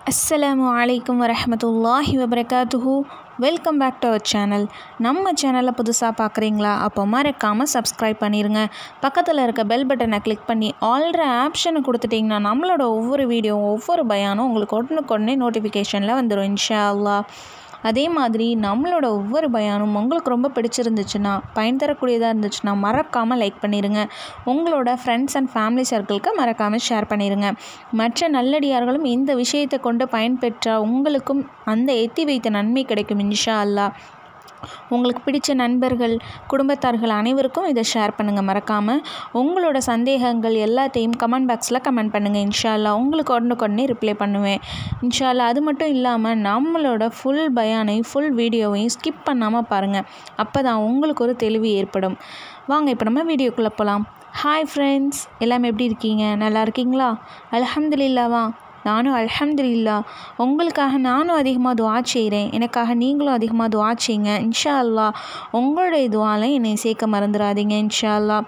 அஸ்ஸலாமு அலைக்கும் வரஹமத்துல்லாஹி வபரகாத்துஹு welcome back to our channel நம்ம சேனலை புதுசாக பார்க்குறீங்களா அப்போ மறக்காமல் சப்ஸ்கிரைப் பண்ணிடுங்க பக்கத்தில் இருக்க பெல் பட்டனை கிளிக் பண்ணி ஆல்ரெடி ஆப்ஷனை கொடுத்துட்டிங்கன்னா நம்மளோட ஒவ்வொரு வீடியோ ஒவ்வொரு பயானும் உங்களுக்கு உடனுக்குடனே நோட்டிஃபிகேஷனில் வந்துடும் இன்ஷா அல்லாஹ் அதே மாதிரி நம்மளோட ஒவ்வொரு பயானும் உங்களுக்கு ரொம்ப பிடிச்சிருந்துச்சுன்னா பயன் தரக்கூடியதாக இருந்துச்சுன்னா மறக்காமல் லைக் பண்ணிடுங்க உங்களோட ஃப்ரெண்ட்ஸ் அண்ட் ஃபேமிலி சர்க்கிளுக்கு மறக்காமல் ஷேர் பண்ணிடுங்க மற்ற நல்லடியார்களும் இந்த விஷயத்தை கொண்டு பயன்பெற்றால் உங்களுக்கும் அந்த எத்தி வைத்த நன்மை கிடைக்கும் இன்ஷா அல்லாஹ் உங்களுக்கு பிடிச்ச நண்பர்கள் குடும்பத்தார்கள் அனைவருக்கும் இதை ஷேர் பண்ணுங்கள் மறக்காமல் உங்களோட சந்தேகங்கள் எல்லாத்தையும் கமெண்ட் பாக்ஸில் கமெண்ட் பண்ணுங்கள் இன்ஷா அல்லாஹ் உங்களுக்கு உடனுக்குடனே ரிப்ளை பண்ணுவேன் இன்ஷா அல்லாஹ் அது மட்டும் இல்லாமல் நம்மளோட ஃபுல் பயானையும் ஃபுல் வீடியோவையும் ஸ்கிப் பண்ணாமல் பாருங்கள் அப்போ தான் உங்களுக்கு ஒரு தெளிவு ஏற்படும் வாங்க இப்போ நம்ம வீடியோக்குள்ளே போகலாம் ஹாய் ஃப்ரெண்ட்ஸ் எல்லாமே எப்படி இருக்கீங்க நல்லா இருக்கீங்களா அல்ஹம்துலில்லாவா நானும் அல்ஹம்துலில்லா உங்களுக்காக நானும் அதிகமாக துவா செய்கிறேன் எனக்காக நீங்களும் அதிகமாக துவா செய்யுங்க இன்ஷா அல்லாஹ் உங்களுடைய துவால என்னை சேர்க்க மறந்துடாதீங்க இன்ஷா அல்லாஹ்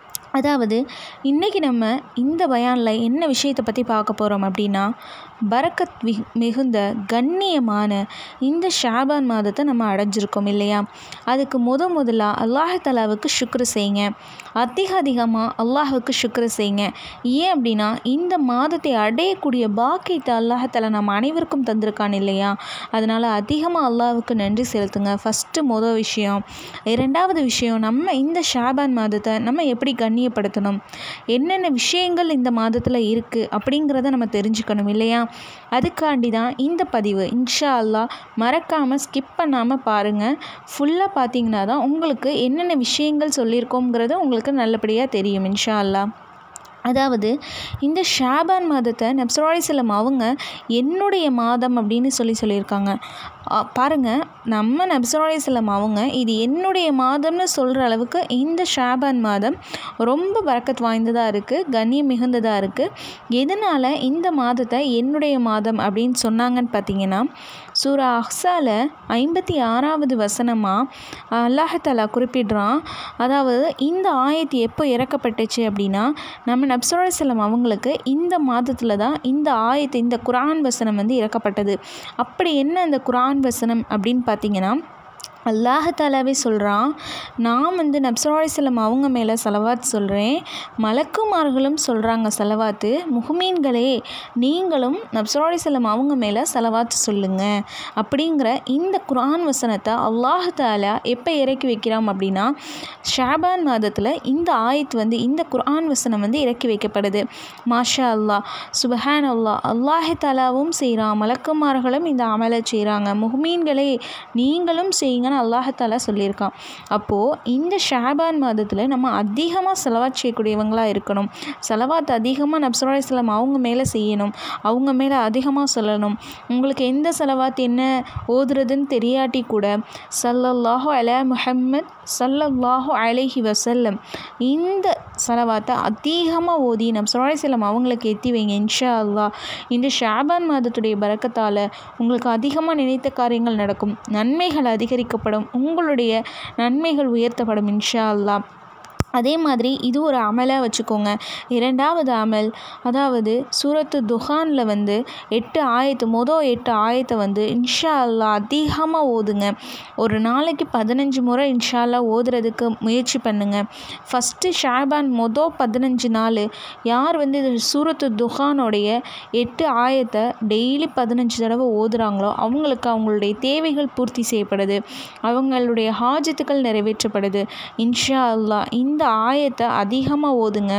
அதாவது இன்றைக்கி நம்ம இந்த பயானில் என்ன விஷயத்தை பற்றி பார்க்க போகிறோம் அப்படின்னா பரக்கத் மிகு மிகுந்த கண்ணியமான இந்த ஷாபான் மாதத்தை நம்ம அடைஞ்சிருக்கோம் இல்லையா அதுக்கு முத முதலாக அல்லாஹாலாவுக்கு சுக்ரு செய்யுங்க அதிக அதிகமாக அல்லாஹுக்கு சுக்ரு செய்யுங்க ஏன் அப்படின்னா இந்த மாதத்தை அடையக்கூடிய பாக்கியத்தை அல்லாஹாலா நம்ம அனைவருக்கும் தந்திருக்கான் இல்லையா அதனால் அதிகமாக அல்லாஹுக்கு நன்றி செலுத்துங்க ஃபஸ்ட்டு மொதல் விஷயம் இரண்டாவது விஷயம் நம்ம இந்த ஷாபான் மாதத்தை நம்ம எப்படி கண்ணியப்படுத்தணும் என்னென்ன விஷயங்கள் இந்த மாதத்தில் இருக்குது அப்படிங்கிறத நம்ம தெரிஞ்சுக்கணும் இல்லையா அதுக்காண்டி தான் இந்த பதிவு இன்ஷா அல்லாஹ் மறக்காமல் ஸ்கிப் பண்ணாமல் பாருங்கள் ஃபுல்லாக பார்த்தீங்கன்னா தான் உங்களுக்கு என்னென்ன விஷயங்கள் சொல்லியிருக்கோங்கிறது உங்களுக்கு நல்லபடியாக தெரியும் இன்ஷா அல்லாஹ் அதாவது இந்த ஷாபான் மாதத்தை நப்சராலிசலம் அவங்க என்னுடைய மாதம் அப்படின்னு சொல்லி சொல்லியிருக்காங்க பாருங்கள் நம்ம நப்சராலிசலம் அவங்க இது என்னுடைய மாதம்னு சொல்கிற அளவுக்கு இந்த ஷாபான் மாதம் ரொம்ப பறக்கத் வாய்ந்ததாக இருக்குது கண்ணியம் மிகுந்ததாக இருக்குது எதனால் இந்த மாதத்தை என்னுடைய மாதம் அப்படின்னு சொன்னாங்கன்னு பார்த்தீங்கன்னா சூரா அஹ்சால ஐம்பத்தி ஆறாவது வசனமாக அல்லாஹாலா குறிப்பிடுறான் அதாவது இந்த ஆயத்து எப்போ இறக்கப்பட்டுச்சு அப்படின்னா நம்ம நப்சுரம் அவங்களுக்கு இந்த மாதத்தில் தான் இந்த ஆயத்து இந்த குரான் வசனம் வந்து இறக்கப்பட்டது அப்படி என்ன அந்த குரான் வசனம் அப்படின்னு பார்த்தீங்கன்னா அல்லாஹாலாவே சொல்கிறான் நான் வந்து நப்சராலிசலம் அவங்க மேலே செலவாத் சொல்கிறேன் மலக்குமார்களும் சொல்கிறாங்க செலவாத்து முஹ்மீன்களே நீங்களும் நப்சராலிசலம் அவங்க மேலே செலவாத்து சொல்லுங்கள் அப்படிங்கிற இந்த குரான் வசனத்தை அல்லாஹாலா எப்போ இறக்கி வைக்கிறான் அப்படின்னா ஷாபான் மாதத்தில் இந்த ஆயத்து வந்து இந்த குரான் வசனம் வந்து இறக்கி வைக்கப்படுது மாஷா அல்லாஹ் சுபஹான் அல்லாஹ் அல்லாஹாலாவும் செய்கிறான் மலக்குமார்களும் இந்த அமலை செய்கிறாங்க முஹ்மீன்களே நீங்களும் செய்யுங்கன்னு அல்லாஹாலா சொல்லியிருக்கான் அப்போது இந்த ஷாபான் மாதத்தில் நம்ம அதிகமாக செலவாத் செய்யக்கூடியவங்களாக இருக்கணும் செலவாத் அதிகமாக நப்சரா இஸ்லாம் அவங்க மேலே செய்யணும் அவங்க மேலே அதிகமாக சொல்லணும் உங்களுக்கு எந்த செலவாத் என்ன ஓதுறதுன்னு தெரியாட்டி கூட சல்லல்லாஹு அலா முஹம்மத் சல்லல்லாஹு அலைஹி வசல்லம் இந்த செலவாத்தை அதிகமாக ஓதி நப்சரா இஸ்லாம் அவங்களுக்கு எத்தி வைங்க இன்ஷா அல்லாஹ் இந்த ஷாபான் மாதத்துடைய பறக்கத்தால் உங்களுக்கு அதிகமாக நினைத்த காரியங்கள் நடக்கும் நன்மைகள் அதிகரிக்கப்படும் உங்களுடைய நன்மைகள் உயர்த்தப்படும் இன்ஷா அல்லாஹ் அதே மாதிரி இது ஒரு அமலாக வச்சுக்கோங்க இரண்டாவது அமல் அதாவது சூரத்து துஹானில் வந்து எட்டு ஆயத்து மொதல் எட்டு ஆயத்தை வந்து இன்ஷா அல்லா அதிகமாக ஓதுங்க ஒரு நாளைக்கு பதினஞ்சு முறை இன்ஷா அல்லா ஓதுறதுக்கு முயற்சி பண்ணுங்கள் ஃபஸ்ட்டு ஷாபான் மொதல் பதினஞ்சு நாள் யார் வந்து இது சூரத்து துஹானோடைய எட்டு ஆயத்தை டெய்லி பதினஞ்சு தடவை ஓதுறாங்களோ அவங்களுக்கு அவங்களுடைய தேவைகள் பூர்த்தி செய்யப்படுது அவங்களுடைய ஹாஜத்துக்கள் நிறைவேற்றப்படுது இன்ஷா அல்லா இந்த இந்த ஆயத்தை அதிகமாக ஓதுங்க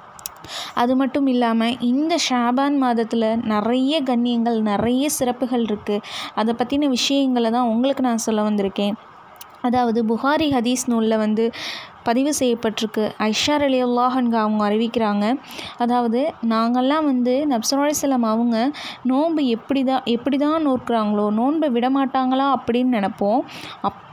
அது மட்டும் இல்லாமல் இந்த ஷாபான் மாதத்தில் நிறைய கண்ணியங்கள் நிறைய சிறப்புகள் இருக்குது அதை பற்றின விஷயங்களை தான் உங்களுக்கு நான் சொல்ல வந்திருக்கேன் அதாவது புகாரி ஹதீஸ் நூலில் வந்து பதிவு செய்யப்பட்டிருக்கு ஐஷார் அலி அல்லாஹன்க அவங்க அறிவிக்கிறாங்க அதாவது நாங்கள்லாம் வந்து நப்சராலிசலம் அவங்க நோன்பு எப்படி தான் எப்படி தான் நோக்கிறாங்களோ நோன்பை விட மாட்டாங்களா அப்படின்னு நினப்போம் அப்போ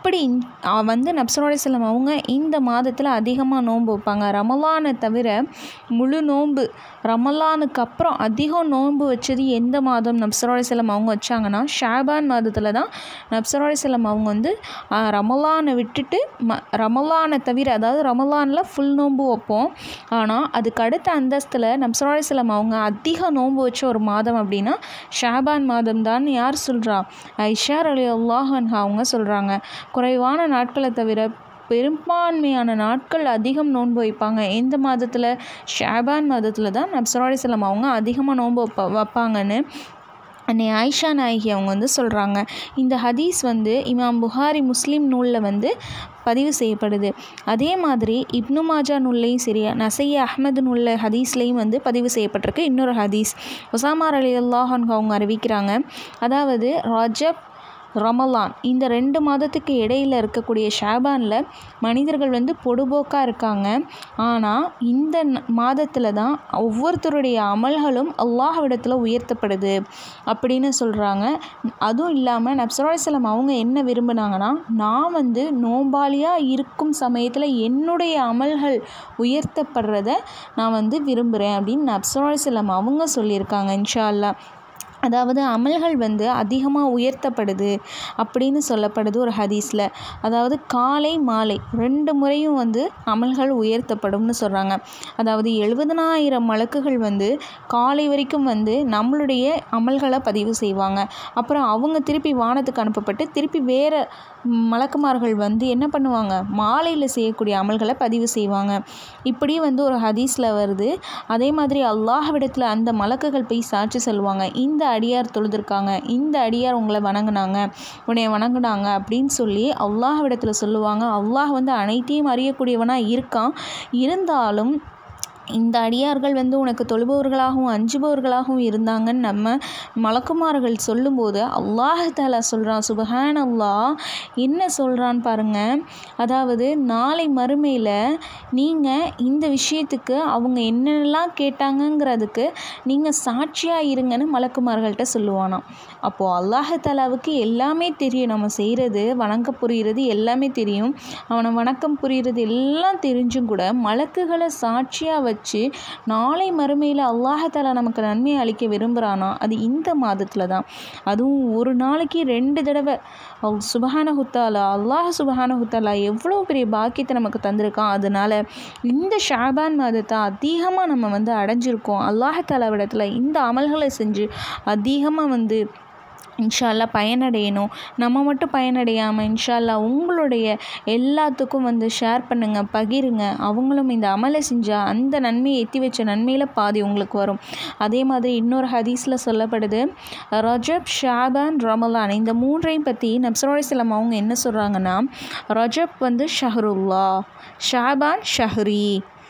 அப்படி இந்த- அ, வந்து நப்சரோட செல்லம் அவங்க இந்த மாதத்தில் அதிகமாக நோன்பு வைப்பாங்க ரமலானை தவிர முழு நோன்பு ரமலானுக்கு அப்புறம் அதிகம் நோன்பு வச்சது எந்த மாதம் நப்சரோட செல்லம் அவங்க வச்சாங்கன்னா ஷாபான் மாதத்தில் தான் நப்சரோட செல்லம் அவங்க வந்து ஆ, ரமலானை விட்டுட்டு ம ரமலானை தவிர அதாவது ரமலானில் ஃபுல் நோன்பு வைப்போம் ஆனால் அதுக்கு அடுத்த அந்தஸ்தில் நப்சரோட செல்லம் அவங்க அதிக நோன்பு வச்ச ஒரு மாதம் அப்படின்னா ஷாபான் மாதம் தான் யார் சொல்கிறா ஐஷார் அலி அல்லாஹன் அவங்க சொல்கிறாங்க குறைவான நாட்களை தவிர பெரும்பான்மையான நாட்கள் அதிகம் நோன்பு வைப்பாங்க எந்த மாதத்தில் ஷாபான் மாதத்தில் தான் நப்சரோட செல்லம் அவங்க அதிகமாக நோன்பு வைப்ப வைப்பாங்கன்னு அன்னை ஆயிஷா நாயகி அவங்க வந்து சொல்கிறாங்க இந்த ஹதீஸ் வந்து இமாம் புகாரி முஸ்லீம் நூலில் வந்து பதிவு செய்யப்படுது அதே மாதிரி இப்னு மாஜா நூல்லையும் சரி நசைய அஹ்மது நூல்ல ஹதீஸ்லேயும் வந்து பதிவு செய்யப்பட்டிருக்கு இன்னொரு ஹதீஸ் உசாமார் அலி அல்லாஹன் அவங்க அறிவிக்கிறாங்க அதாவது ரஜப் ரமலான் இந்த ரெண்டு மாதத்துக்கு இடையில் இருக்கக்கூடிய ஷாபானில் மனிதர்கள் வந்து பொடுபோக்காக இருக்காங்க ஆனால் இந்த மாதத்தில் தான் ஒவ்வொருத்தருடைய அமல்களும் அல்லாஹ்விடத்தில் உயர்த்தப்படுது அப்படின்னு சொல்கிறாங்க அதுவும் இல்லாமல் நப்சரோசலம் அவங்க என்ன விரும்பினாங்கன்னா நான் வந்து நோம்பாளியாக இருக்கும் சமயத்தில் என்னுடைய அமல்கள் உயர்த்தப்படுறத நான் வந்து விரும்புகிறேன் அப்படின்னு நப்சரோசலம் அவங்க சொல்லியிருக்காங்க இன்ஷா அல்லாஹ் அதாவது அமல்கள் வந்து அதிகமாக உயர்த்தப்படுது அப்படின்னு சொல்லப்படுது ஒரு ஹதீஸில் அதாவது காலை மாலை ரெண்டு முறையும் வந்து அமல்கள் உயர்த்தப்படும்னு சொல்கிறாங்க அதாவது எழுபதனாயிரம் வழக்குகள் வந்து காலை வரைக்கும் வந்து நம்மளுடைய அமல்களை பதிவு செய்வாங்க அப்புறம் அவங்க திருப்பி வானத்துக்கு அனுப்பப்பட்டு திருப்பி வேறு மலக்குமார்கள் வந்து என்ன பண்ணுவாங்க மாலையில் செய்யக்கூடிய அமல்களை பதிவு செய்வாங்க இப்படி வந்து ஒரு ஹதீஸில் வருது அதே மாதிரி அல்லாஹ்விடத்தில் அந்த மலக்குகள் போய் சாட்சி சொல்லுவாங்க இந்த அடியார் தொழுதுருக்காங்க இந்த அடியார் உங்களை வணங்குனாங்க உன்னை வணங்குனாங்க அப்படின்னு சொல்லி அல்லாஹ்விடத்தில் சொல்லுவாங்க அல்லாஹ் வந்து அனைத்தையும் அறியக்கூடியவனாக இருக்கான் இருந்தாலும் இந்த அடியார்கள் வந்து உனக்கு தொழுபவர்களாகவும் அஞ்சுபவர்களாகவும் இருந்தாங்கன்னு நம்ம மலக்குமார்கள் சொல்லும்போது அல்லாஹ் தாலா சொல்கிறான் சுபஹான் அல்லாஹ் என்ன சொல்கிறான்னு பாருங்க அதாவது நாளை மறுமையில் நீங்கள் இந்த விஷயத்துக்கு அவங்க என்னென்னலாம் கேட்டாங்கங்கிறதுக்கு நீங்கள் சாட்சியாக இருங்கன்னு மலக்குமார்கள்ட்ட சொல்லுவானாம் அப்போது அல்லாஹ் தாலாவுக்கு எல்லாமே தெரியும் நம்ம செய்கிறது வணங்க புரிகிறது எல்லாமே தெரியும் அவனை வணக்கம் புரிகிறது எல்லாம் தெரிஞ்சும் கூட மலக்குகளை சாட்சியாக வச்சு நாளை மறுமையில் அல்லாஹாலா நமக்கு நன்மையை அளிக்க விரும்புகிறானா அது இந்த மாதத்தில் தான் அதுவும் ஒரு நாளைக்கு ரெண்டு தடவை அவ் சுபஹான ஹுத்தாலா அல்லாஹ் சுபஹான ஹுத்தாலா எவ்வளோ பெரிய பாக்கியத்தை நமக்கு தந்திருக்கான் அதனால இந்த ஷாபான் மாதத்தை அதிகமாக நம்ம வந்து அடைஞ்சிருக்கோம் அல்லாஹாலாவிடத்தில் இந்த அமல்களை செஞ்சு அதிகமாக வந்து இன்ஷா அல்லாஹ் பயனடையணும் நம்ம மட்டும் பயனடையாமல் இன்ஷா அல்லாஹ் உங்களுடைய எல்லாத்துக்கும் வந்து ஷேர் பண்ணுங்கள் பகிருங்க அவங்களும் இந்த அமலை செஞ்சால் அந்த நன்மையை எத்தி வச்ச நன்மையில் பாதி உங்களுக்கு வரும் அதே மாதிரி இன்னொரு ஹதீஸில் சொல்லப்படுது ரஜப் ஷாபான் ரமலான் இந்த மூன்றையும் பற்றி நப்சரோலிஸ்லாம் அவங்க என்ன சொல்கிறாங்கன்னா ரஜப் வந்து ஷஹருல்லா ஷாபான் ஷஹ்ரி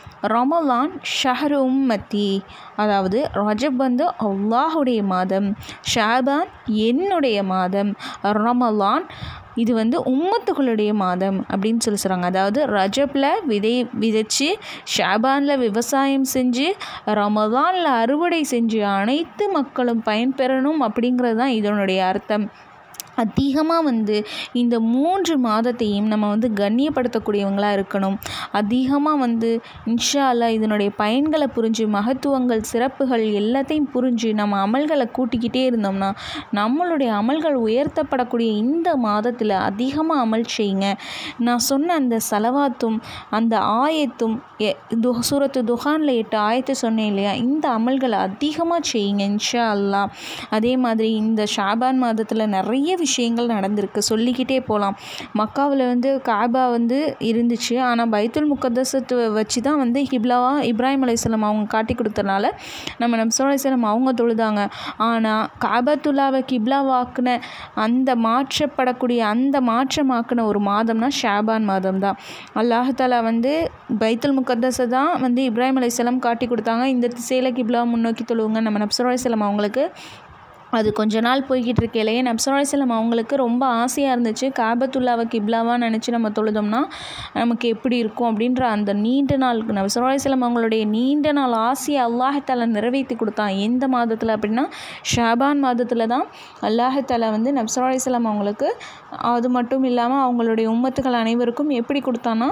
ரமலான் ஷஹரு உம்மத்தி அதாவது ரஜப் வந்து அல்லாஹுடைய மாதம் ஷாபான் என்னுடைய மாதம் ரமலான் இது வந்து உம்மத்துகளுடைய மாதம் அப்படின்னு சொல்லி சொல்கிறாங்க அதாவது ரஜப்பில் விதை விதைச்சு ஷாபானில் விவசாயம் செஞ்சு ரமலானில் அறுவடை செஞ்சு அனைத்து மக்களும் பயன்பெறணும் அப்படிங்கிறது தான் இதனுடைய அர்த்தம் அதிகமாக வந்து இந்த மூன்று மாதத்தையும் நம்ம வந்து கண்ணியப்படுத்தக்கூடியவங்களாக இருக்கணும் அதிகமாக வந்து இன்ஷா அல்லாஹ் இதனுடைய பயன்களை புரிஞ்சு மகத்துவங்கள் சிறப்புகள் எல்லாத்தையும் புரிஞ்சு நம்ம அமல்களை கூட்டிக்கிட்டே இருந்தோம்னா நம்மளுடைய அமல்கள் உயர்த்தப்படக்கூடிய இந்த மாதத்தில் அதிகமாக அமல் செய்யுங்க நான் சொன்ன அந்த சலவாத்தும் அந்த ஆயத்தும் எ- து சூரத்து துஹானில் எட்டு ஆயத்தை சொன்னேன் இல்லையா இந்த அமல்களை அதிகமாக செய்யுங்க இன்ஷா அல்லாஹ் அதே மாதிரி இந்த ஷாபான் மாதத்தில் நிறைய விஷயங்கள் நடந்திருக்கு சொல்லிக்கிட்டே போகலாம் மக்காவில் வந்து காபா வந்து இருந்துச்சு ஆனால் பைத்துல் முக்கத்தசத்தை வச்சு தான் வந்து ஹிப்லாவா இப்ராஹிம் அலைஹிஸ்ஸலாம் அவங்க காட்டி கொடுத்தனால நம்ம நம்சோல் அலைஹிஸ்ஸலாம் அவங்க தொழுதாங்க ஆனால் காபத்துல்லாவை கிப்லாவாக்குன அந்த மாற்றப்படக்கூடிய அந்த மாற்றமாக்குன ஒரு மாதம்னா ஷாபான் மாதம் தான் அல்லாஹாலா வந்து பைத்துல் முக்கத்தஸை தான் வந்து இப்ராஹிம் அலைஹிஸ்ஸலாம் காட்டி கொடுத்தாங்க இந்த திசையில் கிப்லா முன்னோக்கி தொழுவுங்க நம்ம நப்சர் அலைஹிஸ்ஸலாம் அவங்களுக்கு அது கொஞ்ச நாள் போய்கிட்டு இருக்கையிலேயே நப்சராசலம் அவங்களுக்கு ரொம்ப ஆசையாக இருந்துச்சு காபத்துல்லாவை கிப்லாவாக நினச்சி நம்ம தொழுதோம்னா நமக்கு எப்படி இருக்கும் அப்படின்ற அந்த நீண்ட நாள் நப்சராசலம் அவங்களுடைய நீண்ட நாள் ஆசையை அல்லாஹால நிறைவேற்றி கொடுத்தான் எந்த மாதத்தில் அப்படின்னா ஷாபான் மாதத்தில் தான் அல்லாஹால வந்து நப்சராசலம் அவங்களுக்கு அது மட்டும் இல்லாமல் அவங்களுடைய உம்மத்துகள் அனைவருக்கும் எப்படி கொடுத்தான்னா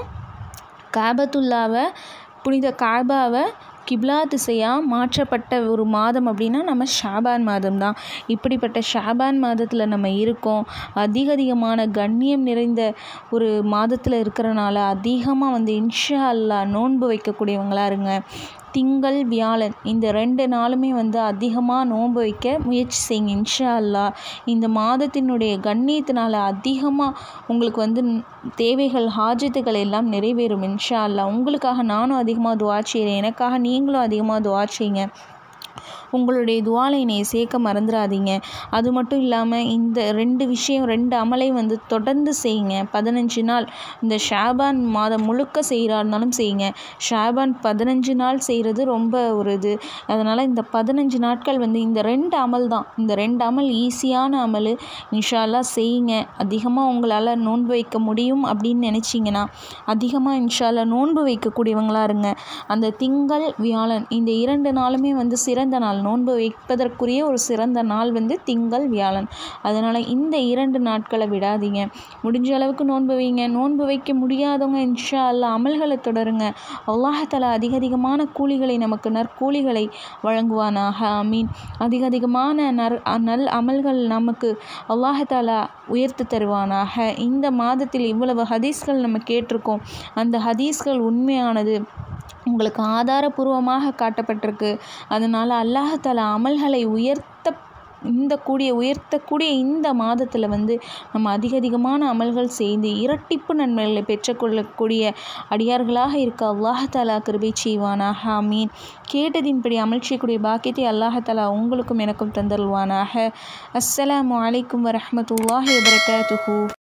காபத்துல்லாவை புனித காபாவை கிப்லா திசையாக மாற்றப்பட்ட ஒரு மாதம் அப்படின்னா நம்ம ஷாபான் மாதம் தான் இப்படிப்பட்ட ஷாபான் மாதத்தில் நம்ம இருக்கோம் அதிக அதிகமான கண்ணியம் நிறைந்த ஒரு மாதத்தில் இருக்கிறனால அதிகமாக வந்து இன்ஷா அல்லா நோன்பு வைக்கக்கூடியவங்களா இருங்க திங்கள் வியாழன் இந்த ரெண்டு நாளுமே வந்து அதிகமாக நோன்பு வைக்க முயற்சி செய்யுங்க இன்ஷா அல்லா இந்த மாதத்தினுடைய கண்ணியத்தினால அதிகமாக உங்களுக்கு வந்து தேவைகள் ஹாஜத்துகள் எல்லாம் நிறைவேறும் இன்ஷா அல்லா உங்களுக்காக நானும் அதிகமாக துவா செய்கிறேன் எனக்காக நீங்களும் அதிகமாக துவா செய்யுங்க உங்களுடைய துவாலை என்னை சேர்க்க மறந்துடாதீங்க அது மட்டும் இல்லாமல் இந்த ரெண்டு விஷயம் ரெண்டு அமலை வந்து தொடர்ந்து செய்யுங்க பதினஞ்சு நாள் இந்த ஷாபான் மாதம் முழுக்க செய்கிறா இருந்தாலும் செய்யுங்க ஷாபான் பதினஞ்சு நாள் செய்கிறது ரொம்ப ஒரு இது அதனால் இந்த பதினஞ்சு நாட்கள் வந்து இந்த ரெண்டு அமல் தான் இந்த ரெண்டு அமல் ஈஸியான அமல் இன்ஷால்லா செய்யுங்க அதிகமாக உங்களால் நோன்பு வைக்க முடியும் அப்படின்னு நினச்சிங்கன்னா அதிகமாக இன்ஷால்லா நோன்பு வைக்கக்கூடியவங்களா இருங்க அந்த திங்கள் வியாழன் இந்த இரண்டு நாளுமே வந்து சிறந்த நாள் நோன்பு வைப்பதற்குரிய ஒரு சிறந்த நாள் வந்து திங்கள் வியாழன் அதனால் இந்த இரண்டு நாட்களை விடாதீங்க முடிஞ்ச அளவுக்கு நோன்பு வைங்க நோன்பு வைக்க முடியாதவங்க இன்ஷா அல்லா அமல்களை தொடருங்க அல்லாஹால அதிக அதிகமான கூலிகளை நமக்கு நற்கூலிகளை வழங்குவானாக ஆமீன் அதிக அதிகமான நற் நல் அமல்கள் நமக்கு அல்லாஹாலா உயர்த்து தருவானாக இந்த மாதத்தில் இவ்வளவு ஹதீஸ்கள் நம்ம கேட்டிருக்கோம் அந்த ஹதீஸ்கள் உண்மையானது உங்களுக்கு ஆதாரபூர்வமாக காட்டப்பட்டிருக்கு அதனால் அல்லாஹால அமல்களை உயர்த்த இந்த கூடிய உயர்த்தக்கூடிய இந்த மாதத்தில் வந்து நம்ம அதிக அதிகமான அமல்கள் செய்து இரட்டிப்பு நன்மைகளை பெற்றுக்கொள்ளக்கூடிய அடியார்களாக இருக்க அல்லாஹாலா கிருபை செய்வானாக ஆமீன் கேட்டதின்படி அமல் செய்யக்கூடிய பாக்கியத்தை அல்லாஹாலா உங்களுக்கும் எனக்கும் தந்தருவானாக அஸ்ஸலாமு அலைக்கும் வரஹமத்துல்லாஹி வபரகாத்துஹூ